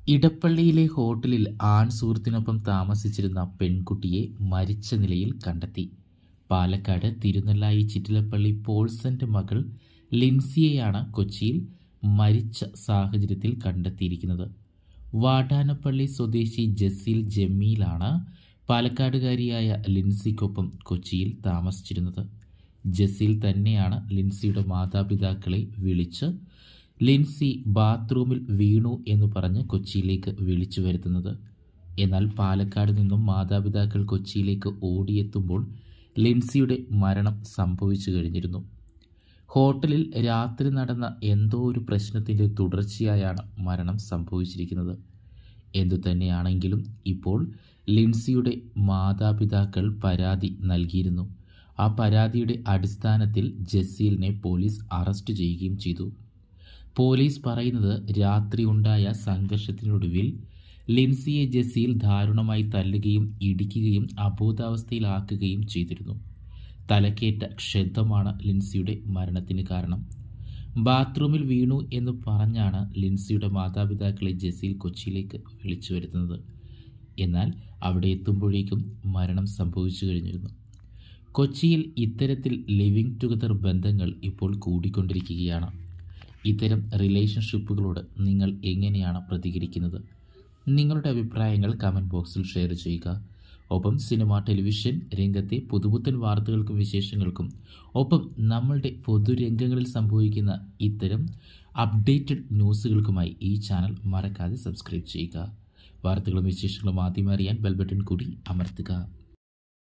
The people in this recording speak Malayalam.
ഇടപ്പള്ളിയിലെ ഹോട്ടലിൽ ആൺ സുഹൃത്തിനൊപ്പം താമസിച്ചിരുന്ന പെൺകുട്ടിയെ മരിച്ച നിലയിൽ കണ്ടെത്തി പാലക്കാട് തിരുനെല്ലായി ചിറ്റിലപ്പള്ളി പോൾസന്റെ മകൾ ലിൻസിയെയാണ് കൊച്ചിയിൽ മരിച്ച സാഹചര്യത്തിൽ കണ്ടെത്തിയിരിക്കുന്നത് വാടാനപ്പള്ളി സ്വദേശി ജസീൽ ജമീലാണ് പാലക്കാടുകാരിയായ ലിൻസിക്കൊപ്പം കൊച്ചിയിൽ താമസിച്ചിരുന്നത് ജസീൽ തന്നെയാണ് ലിൻസിയുടെ മാതാപിതാക്കളെ വിളിച്ച് ലിൻസി ബാത്റൂമിൽ വീണു എന്ന് പറഞ്ഞ് കൊച്ചിയിലേക്ക് വിളിച്ചു വരുത്തുന്നത് എന്നാൽ പാലക്കാട് നിന്നും മാതാപിതാക്കൾ കൊച്ചിയിലേക്ക് ഓടിയെത്തുമ്പോൾ ലിൻസിയുടെ മരണം സംഭവിച്ചു കഴിഞ്ഞിരുന്നു ഹോട്ടലിൽ രാത്രി നടന്ന എന്തോ ഒരു പ്രശ്നത്തിൻ്റെ തുടർച്ചയായാണ് മരണം സംഭവിച്ചിരിക്കുന്നത് എന്തുതന്നെയാണെങ്കിലും ഇപ്പോൾ ലിൻസിയുടെ മാതാപിതാക്കൾ പരാതി നൽകിയിരുന്നു ആ പരാതിയുടെ അടിസ്ഥാനത്തിൽ ജസീലിനെ പോലീസ് അറസ്റ്റ് ചെയ്യുകയും ചെയ്തു പോലീസ് പറയുന്നത് രാത്രി ഉണ്ടായ സംഘർഷത്തിനൊടുവിൽ ലിൻസിയെ ജസീൽ ദാരുണമായി തല്ലുകയും ഇടിക്കുകയും അബോധാവസ്ഥയിലാക്കുകയും ചെയ്തിരുന്നു തലക്കേറ്റ ക്ഷതമാണ് ലിൻസിയുടെ മരണത്തിന് കാരണം ബാത്റൂമിൽ വീണു എന്ന് പറഞ്ഞാണ് ലിൻസിയുടെ മാതാപിതാക്കളെ ജസീൽ കൊച്ചിയിലേക്ക് വിളിച്ചു വരുത്തുന്നത് എന്നാൽ അവിടെ എത്തുമ്പോഴേക്കും മരണം സംഭവിച്ചു കഴിഞ്ഞിരുന്നു കൊച്ചിയിൽ ഇത്തരത്തിൽ ലിവിങ് ടുഗദർ ബന്ധങ്ങൾ ഇപ്പോൾ കൂടിക്കൊണ്ടിരിക്കുകയാണ് ഇത്തരം റിലേഷൻഷിപ്പുകളോട് നിങ്ങൾ എങ്ങനെയാണ് പ്രതികരിക്കുന്നത് നിങ്ങളുടെ അഭിപ്രായങ്ങൾ കമൻറ്റ് ബോക്സിൽ ഷെയർ ചെയ്യുക ഒപ്പം സിനിമ ടെലിവിഷൻ രംഗത്തെ പുതുപുത്തൻ വാർത്തകൾക്കും വിശേഷങ്ങൾക്കും ഒപ്പം നമ്മളുടെ പൊതുരംഗങ്ങളിൽ സംഭവിക്കുന്ന ഇത്തരം അപ്ഡേറ്റഡ് ന്യൂസുകൾക്കുമായി ഈ ചാനൽ മറക്കാതെ സബ്സ്ക്രൈബ് ചെയ്യുക വാർത്തകളും വിശേഷങ്ങളും ആദ്യം അറിയാൻ ബെൽ ബട്ടൺ കൂടി അമർത്തുക